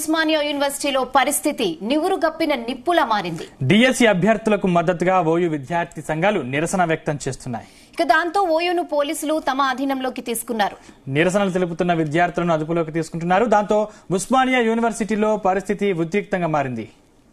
ఉస్మానియా యూనివర్సిటీలో పరిస్థితి నివురు గప్పిన నిప్పులా మారింది డిఎస్సి అభ్యర్థులకు మద్దతుగా ఓయూ విద్యార్థి సంఘాలు నిరసన వ్యక్తం చేస్తున్నాయి ఇక దాంతో ఓయూను పోలీసులు తమ అధీనంలోకి తీసుకున్నారు నిరసనలు తెలుపుతున్న విద్యార్థులను అదుపులోకి తీసుకుంటున్నారు దాంతో ఉస్మానియా యూనివర్సిటీలో పరిస్థితి ఉద్రిక్తంగా మారింది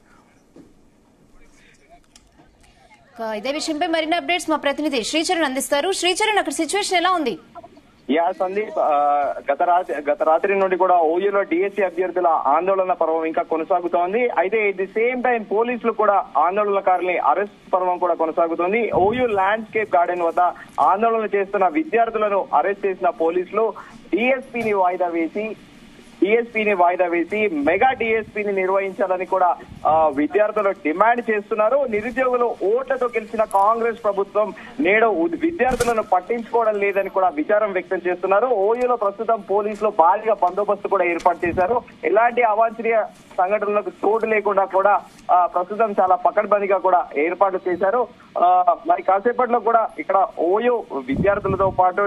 ఇక ఇదే విషయంపై మరిన్ని అప్డేట్స్ మా ప్రతినిధి శ్రీచరణ్ అందిస్తారు శ్రీచరణ్ అక్కడ సిచ్యువేషన్ ఎలా ఉంది యా సందీప్ ఆ, గత రాత్రి గత రాత్రి నుండి కూడా ఓయూలో డిఎస్సీ అభ్యర్థుల ఆందోళన పర్వం ఇంకా కొనసాగుతోంది అయితే ఎట్ ది సేమ్ టైం పోలీసులు కూడా ఆందోళనకారుల్ని అరెస్ట్ పర్వం కూడా కొనసాగుతోంది ఓయూ ల్యాండ్స్కేప్ గార్డెన్ వద్ద ఆందోళన చేస్తున్న విద్యార్థులను అరెస్ట్ చేసిన పోలీసులు డిఎస్పీని వాయిదా వేసి డిఎస్పీని వాయిదా వేసి మెగా డిఎస్పీని నిర్వహించాలని కూడా ఆ, విద్యార్థులు డిమాండ్ చేస్తున్నారు నిరుద్యోగులు ఓట్లతో గెలిచిన కాంగ్రెస్ ప్రభుత్వం నేడు ఉ- విద్యార్థులను పట్టించుకోవడం లేదని కూడా విచారం వ్యక్తం చేస్తున్నారు ఓయూలో ప్రస్తుతం పోలీసులు భారీగా బందోబస్తు కూడా ఏర్పాటు చేశారు ఎలాంటి అవాంఛనీయ సంఘటనలకు చోటు లేకుండా కూడా ఆ, ప్రస్తుతం చాలా పకడ్బందీగా కూడా ఏర్పాటు చేశారు ఆ, మరి కాసేపట్లో కూడా ఇక్కడ ఓయూ విద్యార్థులతో పాటు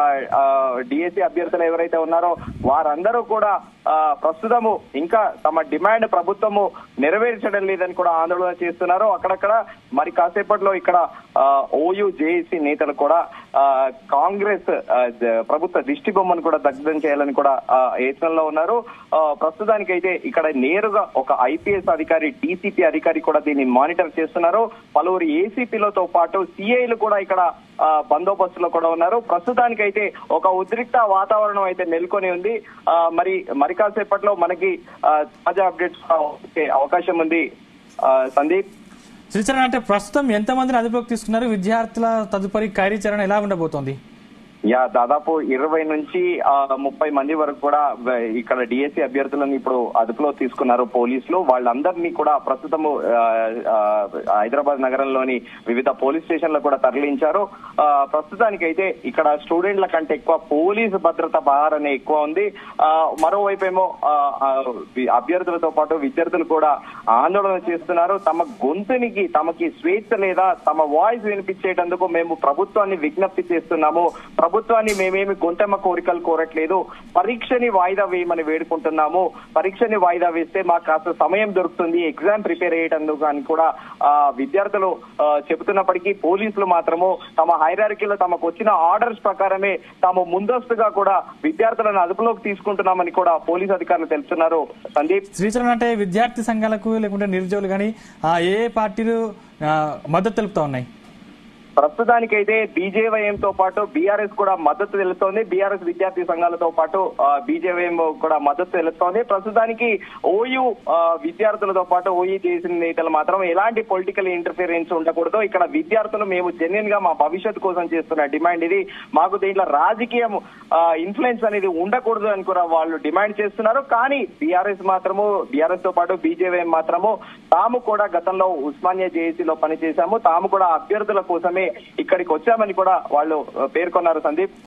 డిఎస్సి అభ్యర్థులు ఎవరైతే ఉన్నారో వారందరూ కూడా ఆ, ప్రస్తుతము ఇంకా తమ డిమాండ్ ప్రభుత్వము నెరవేర్చడం లేదని కూడా ఆందోళన చేస్తున్నారు అక్కడక్కడ మరి కాసేపట్లో ఇక్కడ ఆ, ఓయూ జేఏసీ నేతలు కూడా ఆ, కాంగ్రెస్ ఆ, ద- ప్రభుత్వ దిష్టి బొమ్మను కూడా దగ్ధం చేయాలని కూడా ఆ, యత్నంలో ఉన్నారు ఆ, ప్రస్తుతానికైతే ఇక్కడ నేరుగా ఒక ఐపీఎస్ అధికారి డీసీపీ అధికారి కూడా దీన్ని మానిటర్ చేస్తున్నారు పలువురు ఏసీపీలతో పాటు సిఐలు కూడా ఇక్కడ ఆ, బందోబస్తులో కూడా ఉన్నారు ప్రస్తుతానికైతే ఒక ఉద్రిక్త వాతావరణం అయితే నెలకొని ఉంది ఆ, మరి మరి కాసేపట్లో మనకి ఆ, తాజా అప్డేట్స్ వచ్చే అవకాశం ఉంది ఆ, సందీప్ శ్రీచరణ్ అంటే ప్రస్తుతం ఎంతమందిని అదుపులోకి తీసుకున్నారు విద్యార్థుల తదుపరి కార్యాచరణ ఎలా ఉండబోతోంది యా దాదాపు ఇరవై నుంచి ఆ, ముప్పై మంది వరకు కూడా వ- ఇక్కడ డిఎస్సి అభ్యర్థులను ఇప్పుడు అదుపులో తీసుకున్నారు పోలీసులు వాళ్ళందరినీ కూడా ప్రస్తుతము ఆ, ఆ, హైదరాబాద్ నగరంలోని వివిధ పోలీస్ స్టేషన్లకు కూడా తరలించారు ఆ, ప్రస్తుతానికైతే ఇక్కడ స్టూడెంట్ల కంటే ఎక్కువ పోలీసు భద్రత భారణ ఎక్కువ ఉంది ఆ, మరోవైపు ఏమో ఆ, ఆ, వి- అభ్యర్థులతో పాటు విద్యార్థులు కూడా ఆందోళన చేస్తున్నారు తమ గొంతునికి తమకి స్వేచ్ఛ లేదా తమ వాయిస్ వినిపించేటందుకు మేము ప్రభుత్వాన్ని విజ్ఞప్తి చేస్తున్నాము ప్రభుత్వాన్ని మేమేమి గొంతెమ్మ కోరికలు కోరట్లేదు పరీక్షని వాయిదా వేయమని వేడుకుంటున్నాము పరీక్షని వాయిదా వేస్తే మాకు కాస్త సమయం దొరుకుతుంది ఎగ్జామ్ ప్రిపేర్ అయ్యేటందుకు అని కూడా ఆ, విద్యార్థులు ఆ, చెబుతున్నప్పటికీ పోలీసులు మాత్రము తమ హైరార్కీలో తమకు వచ్చిన ఆర్డర్స్ ప్రకారమే తాము ముందస్తుగా కూడా విద్యార్థులను అదుపులోకి తీసుకుంటున్నామని కూడా పోలీసు అధికారులు తెలుపుతున్నారు సందీప్ శ్రీచరణ్ అంటే విద్యార్థి సంఘాలకు లేకుంటే నిరుద్యోగులు కానీ ఏ పార్టీలు ఆ, మద్దతు తెలుపుతా ఉన్నాయి ప్రస్తుతానికైతే బీజేవైఎం తో పాటు బీఆర్ఎస్ కూడా మద్దతు తెలుస్తోంది బీఆర్ఎస్ విద్యార్థి సంఘాలతో పాటు బీజేవైఎం కూడా మద్దతు తెలుస్తోంది ప్రస్తుతానికి ఓయూ ఆ, విద్యార్థులతో పాటు ఓయూ చేసిన నేతలు మాత్రం ఎలాంటి పొలిటికల్ ఇంటర్ఫిరెన్స్ ఉండకూడదు ఇక్కడ విద్యార్థులు మేము జెన్యున్ గా మా భవిష్యత్తు కోసం చేస్తున్న డిమాండ్ ఇది మాకు దీంట్లో రాజకీయం ఇన్ఫ్లుయెన్స్ అనేది ఉండకూడదు అని కూడా వాళ్ళు డిమాండ్ చేస్తున్నారు కానీ బీఆర్ఎస్ మాత్రము బీఆర్ఎస్ తో పాటు బీజేవైఎం మాత్రము తాము కూడా గతంలో ఉస్మానియా జేఏసీలో పనిచేశాము తాము కూడా అభ్యర్థుల కోసమే ఇక్కడికి వచ్చామని కూడా వాళ్ళు ఆ, పేర్కొన్నారు సందీప్